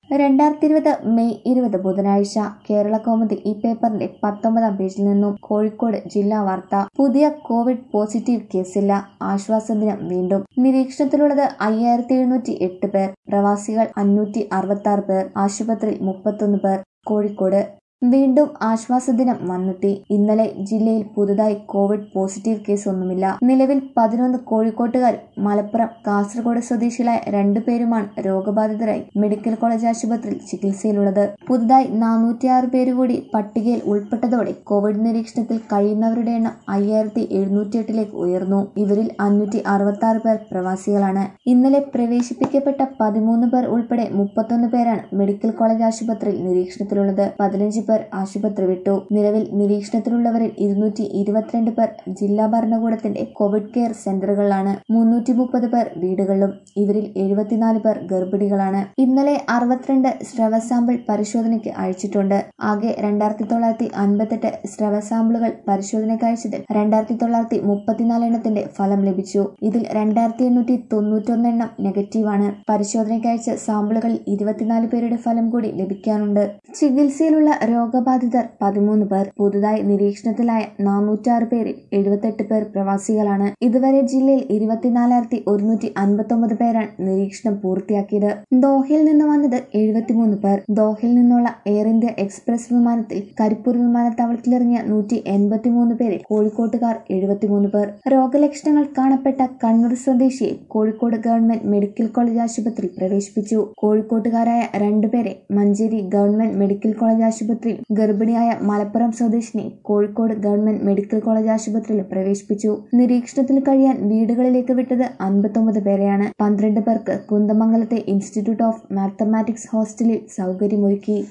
രണ്ടായിരത്തി ഇരുപത് മെയ് ഇരുപത് ബുധനാഴ്ച കേരള കൗമുദി ഈ പേപ്പറിന്റെ പത്തൊമ്പതാം പേജിൽ നിന്നും കോഴിക്കോട് ജില്ലാ വാർത്ത പുതിയ കോവിഡ് പോസിറ്റീവ് കേസില്ല ആശ്വാസദിനം വീണ്ടും നിരീക്ഷണത്തിലുള്ളത് അയ്യായിരത്തി എഴുന്നൂറ്റി എട്ട് പേർ പ്രവാസികൾ അഞ്ഞൂറ്റി അറുപത്തി ആറ് പേർ ആശുപത്രിയിൽ മുപ്പത്തൊന്ന് പേർ കോഴിക്കോട് വീണ്ടും ആശ്വാസദിനം വന്നെത്തി ഇന്നലെ ജില്ലയിൽ പുതുതായി കോവിഡ് പോസിറ്റീവ് കേസ് ഒന്നുമില്ല നിലവിൽ പതിനൊന്ന് കോഴിക്കോട്ടുകാരും മലപ്പുറം കാസർഗോഡ് സ്വദേശികളായ രണ്ടുപേരുമാണ് രോഗബാധിതരായി മെഡിക്കൽ കോളേജ് ആശുപത്രിയിൽ ചികിത്സയിലുള്ളത് പുതുതായി നാനൂറ്റിയാറ് പേര് കൂടി പട്ടികയിൽ ഉൾപ്പെട്ടതോടെ കോവിഡ് നിരീക്ഷണത്തിൽ കഴിയുന്നവരുടെ എണ്ണം അയ്യായിരത്തി എഴുന്നൂറ്റിയെട്ടിലേക്ക് ഉയർന്നു ഇവരിൽ അഞ്ഞൂറ്റി അറുപത്തി ആറ് പേർ പ്രവാസികളാണ് ഇന്നലെ പ്രവേശിപ്പിക്കപ്പെട്ട പതിമൂന്ന് പേർ ഉൾപ്പെടെ മുപ്പത്തൊന്ന് പേരാണ് മെഡിക്കൽ കോളേജ് ആശുപത്രിയിൽ നിരീക്ഷണത്തിലുള്ളത് പതിനഞ്ച് പേർ ആശുപത്രി വിട്ടു നിലവിൽ നിരീക്ഷണത്തിലുള്ളവരിൽ ഇരുന്നൂറ്റി ഇരുപത്തിരണ്ട് പേർ ജില്ലാ ഭരണകൂടത്തിന്റെ കോവിഡ് കെയർ സെന്ററുകളിലാണ് മുന്നൂറ്റി മുപ്പത് പേർ വീടുകളിലും ഇവരിൽ എഴുപത്തിനാല് പേർ ഗർഭിണികളാണ് ഇന്നലെ അറുപത്തിരണ്ട് സ്രവ സാമ്പിൾ പരിശോധനയ്ക്ക് അയച്ചിട്ടുണ്ട് ആകെ രണ്ടായിരത്തി തൊള്ളായിരത്തി അൻപത്തെട്ട് സ്രവ സാമ്പിളുകൾ പരിശോധനയ്ക്ക് അയച്ചതിൽ രണ്ടായിരത്തി തൊള്ളായിരത്തി മുപ്പത്തിനാല് എണ്ണത്തിന്റെ ഫലം ലഭിച്ചു ഇതിൽ രണ്ടായിരത്തി എണ്ണൂറ്റി തൊണ്ണൂറ്റൊന്ന് എണ്ണം നെഗറ്റീവാണ് പരിശോധനയ്ക്ക് അയച്ച സാമ്പിളുകളിൽ ഇരുപത്തിനാല് പേരുടെ ഫലം കൂടി ലഭിക്കാനുണ്ട് ചികിത്സയിലുള്ള രോഗബാധിതർ പതിമൂന്ന് പേർ പുതുതായി നിരീക്ഷണത്തിലായ നാനൂറ്റാറ് പേരിൽ എഴുപത്തെട്ട് പേർ പ്രവാസികളാണ് ഇതുവരെ ജില്ലയിൽ ഇരുപത്തിനാലായിരത്തി ഒരുന്നൂറ്റി അൻപത്തി പേരാണ് നിരീക്ഷണം പൂർത്തിയാക്കിയത് ദോഹയിൽ നിന്ന് വന്നത് എഴുപത്തിമൂന്ന് പേർ ദോഹയിൽ നിന്നുള്ള എയർ ഇന്ത്യ എക്സ്പ്രസ് വിമാനത്തിൽ കരിപ്പൂർ വിമാനത്താവളത്തിലിറങ്ങിയ നൂറ്റി എൺപത്തിമൂന്ന് പേരിൽ കോഴിക്കോട്ടുകാർ എഴുപത്തിമൂന്ന് പേർ രോഗലക്ഷണങ്ങൾ കാണപ്പെട്ട കണ്ണൂർ സ്വദേശിയെ കോഴിക്കോട് ഗവൺമെന്റ് മെഡിക്കൽ കോളേജ് ആശുപത്രിയിൽ പ്രവേശിപ്പിച്ചു കോഴിക്കോട്ടുകാരായ രണ്ടുപേരെ മഞ്ചേരി ഗവൺമെന്റ് മെഡിക്കൽ കോളേജ് ആശുപത്രിയിൽ ഗർഭിണിയായ മലപ്പുറം സ്വദേശിനെ കോഴിക്കോട് ഗവൺമെന്റ് മെഡിക്കൽ കോളേജ് ആശുപത്രിയിൽ പ്രവേശിപ്പിച്ചു നിരീക്ഷണത്തിൽ കഴിയാൻ വീടുകളിലേക്ക് വിട്ടത് അൻപത്തൊമ്പത് പേരെയാണ് പന്ത്രണ്ട് പേർക്ക് കുന്ദമംഗലത്തെ ഇൻസ്റ്റിറ്റ്യൂട്ട് ഓഫ് മാത്തമാറ്റിക്സ് ഹോസ്റ്റലിൽ സൗകര്യമൊരുക്കി